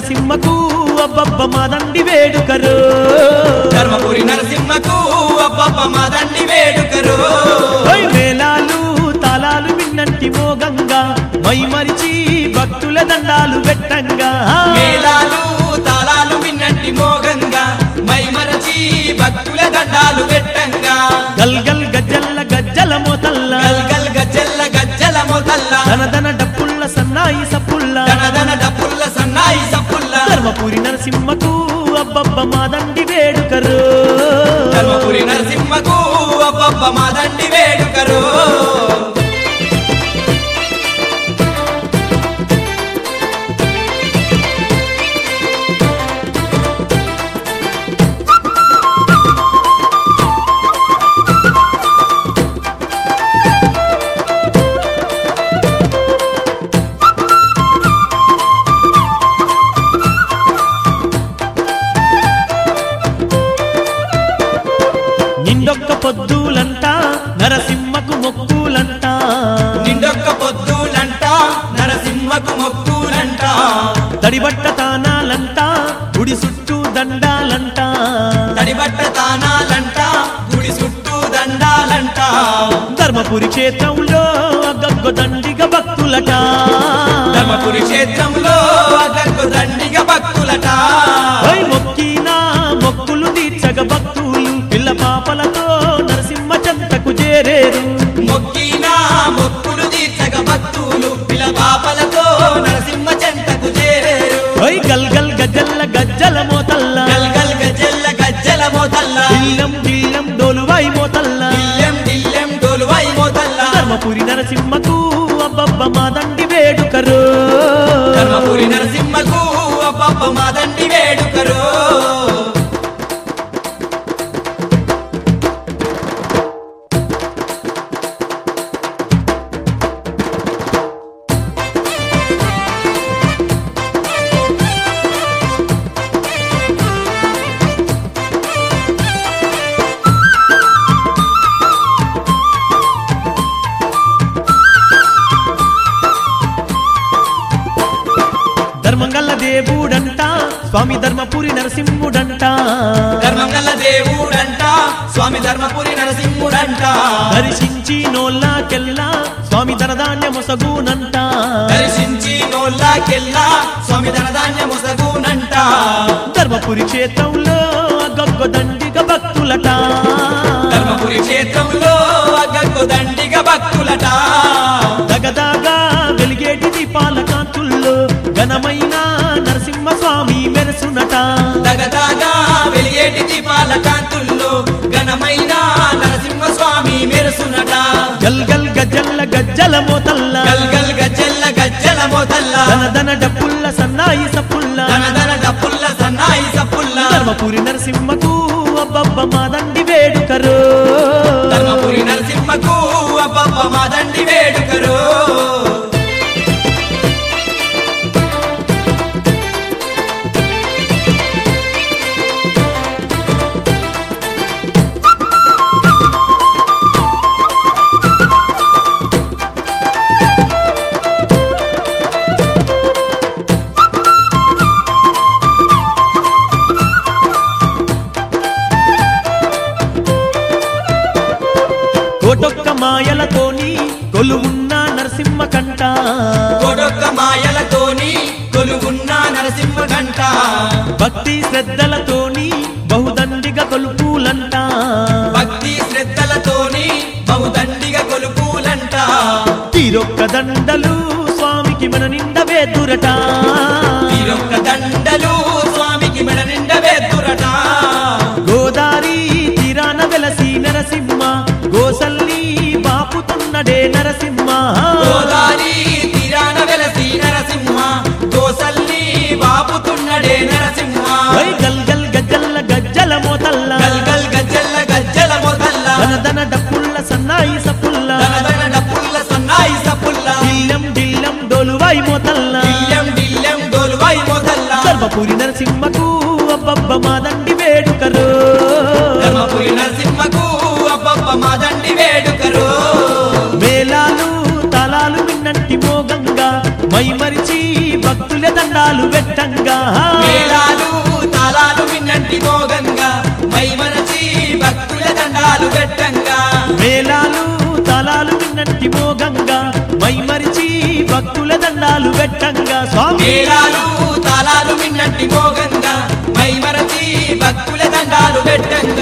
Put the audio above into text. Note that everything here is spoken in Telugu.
నరసింహకు అబ్బబ్బ మాదండి వేడుకరు ధర్మపురి నరసింహకు అబ్బబ్బ మాదండి వేడుకరు ఓయ్ మేళాలు తాళాలు విన్నంటి మోగంగా మైమరిచి భక్తుల దండాలు పెట్టంగా మేళాలు తాళాలు విన్నంటి మోగంగా మైమరచి భక్తుల దండాలు పెట్టంగా గల్ గల్ గజ్జల్ల గజ్జల మోతల్ల గల్ గల్ గజ్జల్ల గజ్జల మొదల్ల ధనధన డప్పుల్ల సన్నాయి సప్పుల్ల దనదన డప్పుల్ల సన్నాయి సప్పుల్ల ధర్మపురి నరసింహకు అబ్బబ్బ మాదండి వేడుకరు ధర్మపురి నరసింహకు అబ్బబ్బ మాదండి వేడుకరు నిండొక్క పొద్దులంట నరసింహకు మొక్కులంట నిండొక్క పొద్దులంట నరసింహకు మొక్కులంట తడిబట్ట తానాలంట గుడి చుట్టూ దండాలంట తడిబట్ట తానాలంట గుడి చుట్టూ దండాలంట ధర్మపురి క్షేత్రంలో గగ్గ దండిగ భక్తులట ధర్మపురి క్షేత్రంలో అగ్గకు దండిగ భక్తులట ఓయ్ మొక్కినా మొక్కులు తీర్చగ భక్తులు పిల్ల పాపలతో నరసింహ చెంతకు చేరేరు మొక్కినా మొక్కులు తీర్చగ భక్తులు పిల పాపలతో నరసింహ చెంతకు చేరేరు ఓయ్ గల్ గల్ గజ్జల్ల గజ్జల మోతల్ల గల్ గల్ గజ్జల్ల గజ్జల మోతల్ల దిల్లం దిల్లం డోలువాయి మోతల్ల దిల్లెం దిల్లెం డోలువై మోతల్ల ధర్మపురి నరసింహకు అబ్బబ్బ మాదండి వేడుకరు ధర్మపురి నరసింహకు అబ్బబ్బ మాదండి వేడుకరు ధర్మంగల్ల దేవుడంట స్వామి ధర్మపురి నరసింహుడంట ధర్మంగల దేవుడంట స్వామి ధర్మపురి నరసింహుడంట దర్శించి నోళ్ళకెల్లా స్వామి ధనధాన్య మొసగునంట దర్శించి నోళ్ళకెల్లా స్వామి ధనధాన్య ముసగునంట ధర్మపురి క్షేత్రంలో గొగ్గ దండిగ భక్తులట ధర్మపురి క్షేత్రంలో అగ్గకు దండిగ భక్తులట దగదాగా వెలిగేటి దీపాల కాంతుల్లో ఘనమైన నరసింహ స్వామి మెరసునట దగదాగా వెలిగేటి దీపాల కాంతుల్లో ఘనమైన నరసింహ స్వామి మెరుసునట గల్ గల్ గజ్జల్ల గజ్జల మోతల్ల గల్ గల్ గజ్జల్ల గజ్జల మోతల్ల ధన ధన డప్పుల్ల సన్నాయి సప్పుల్ల ధనధన డప్పుల్ల సన్నాయి సప్పుల్ల ధర్మపురి నరసింహకు అబ్బబ్బ మాదండి వేడుకరు ధర్మపురి నరసింహకు అబ్బబ్బ మాదండి వేడుకరు కోటొక్క మాయలతోని కొలువున్న నరసింహ కంట కొడొక్క మాయలతోని కొలుగున్న నరసింహ గంట భక్తి శ్రద్ధలతోని బహుదండిగ కొలుపులంట భక్తి శ్రద్ధలతోని బహుదండిగ కొలుపులంట తీరొక్క దండలు స్వామికి మన నిండ వేదురట తీరొక్క దండలు స్వామికి మెడ నిండ వేద్దురట గోదారి తీరాన వెలసి నరసింహ గోసల్లి బాపుతున్నడే నరసింహ గోదారి తీరాన వెలసి నరసింహ దోసల్లి బాపుతున్నడే నరసింహ వై గల్ గల్ గజ్జల్ల గజ్జల మోతల్ల గల్ గల్ గజ్జల్ల గజ్జల మొదల్ల ధన ధన డప్పుల్ల సన్నాయి సప్పుల్ల దనదన డప్పుల్ల సన్నాయి సప్పుల్ల దిల్లం దిల్లం డోలువాయి మోతల్ల డిల్లెం డిల్లెం డోలువై మొదల్ల సర్వపురి నరసింహకు అబ్బబ్బ మాదండి వేడుకరు ధర్మపురి నరసింహకు అబ్బబ్బ మాదండి వేడుకరు మేళాలు తాళాలు విన్నట్టి మోగంగా మైమరిచి భక్తుల దండాలు పెట్టంగా మోగంగా మేళాలు తాళాలు విన్నంటి మోగంగా మైమరచి భక్తుల దండాలు గట్టంగా మేళాలు తలాలు విన్నట్టి మోగంగా మైమరిచి భక్తుల దండాలు పెట్టంగా స్వామి మేళాలు తాళాలు విన్నంటి మోగంగా మైమరచి భక్తుల దండాలు గట్టంగా